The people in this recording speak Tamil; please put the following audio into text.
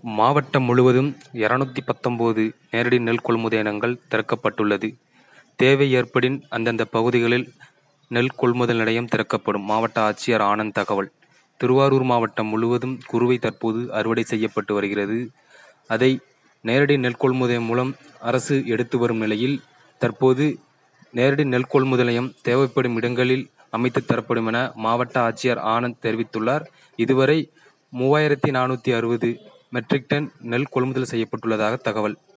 மாவட்டம் முழுவதும் இருநூத்தி பத்தொன்பது நேரடி நெல் கொள்முதல் திறக்கப்பட்டுள்ளது. தேவை ஏற்படின் அந்தந்த பகுதிகளில் நெல் கொள்முதல் நிலையம் திறக்கப்படும். மாவட்ட ஆட்சியர் ஆனந்த் தகவல் திருவாரூர் மாவட்டம் முழுவதும் குறுவை தற்போது அறுவடை செய்யப்பட்டு வருகிறது. அதை நேரடி நெல் கொள்முதல் மூலம் அரசு எடுத்து வரும் நிலையில், தற்போது நேரடி நெல் கொள்முதல் நிலையம் தேவைப்படும் இடங்களில் அமைத்து தரப்படும் என மாவட்ட ஆட்சியர் ஆனந்த் தெரிவித்துள்ளார். இதுவரை மூவாயிரத்து நானூத்தி அறுபது மெட்ரிக் டன் நெல் கொள்முதல் செய்யப்பட்டுள்ளதாக தகவல்.